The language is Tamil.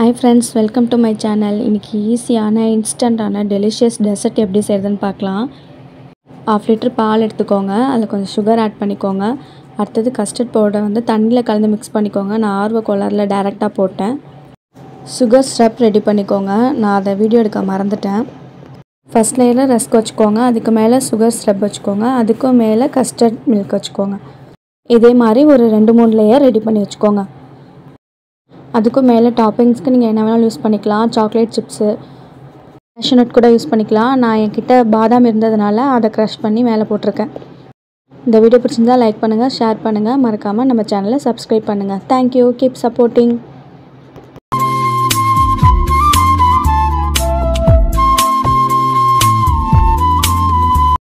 hi friends welcome to my channel இன்றைக்கி ஈஸியான இன்ஸ்டண்ட்டான டெலிஷியஸ் டெசர்ட் எப்படி செய்கிறதுன்னு பார்க்கலாம் ஆஃப் லிட்டர் பால் எடுத்துக்கோங்க அதில் கொஞ்சம் சுகர் ஆட் பண்ணிக்கோங்க அடுத்தது கஸ்டர்ட் பவுடரை வந்து தண்ணியில் கலந்து மிக்ஸ் பண்ணிக்கோங்க நான் ஆர்வ கோளாறில் டேரெக்டாக போட்டேன் சுகர் ஸ்டப் ரெடி பண்ணிக்கோங்க நான் அதை வீடியோ எடுக்க மறந்துட்டேன் ஃபஸ்ட் லேயரில் ரஸ்க் வச்சுக்கோங்க அதுக்கு மேலே சுகர் ஸ்டப் வச்சுக்கோங்க அதுக்கும் மேலே கஸ்டர்ட் மில்க் வச்சுக்கோங்க இதே மாதிரி ஒரு ரெண்டு மூணு லேயர் ரெடி பண்ணி வச்சுக்கோங்க அதுக்கும் மேலே டாப்பிங்ஸ்க்கு நீங்கள் என்ன வேணாலும் யூஸ் பண்ணிக்கலாம் சாக்லேட் சிப்ஸு கேஷ்யூநட் கூட யூஸ் பண்ணிக்கலாம் நான் என்கிட்ட பாதாம் இருந்ததுனால அதை க்ரஷ் பண்ணி மேலே போட்டிருக்கேன் இந்த வீடியோ பிடிச்சிருந்தா லைக் பண்ணுங்கள் ஷேர் பண்ணுங்கள் மறக்காமல் நம்ம சேனலை சப்ஸ்கிரைப் பண்ணுங்கள் தேங்க்யூ கீப் சப்போர்ட்டிங்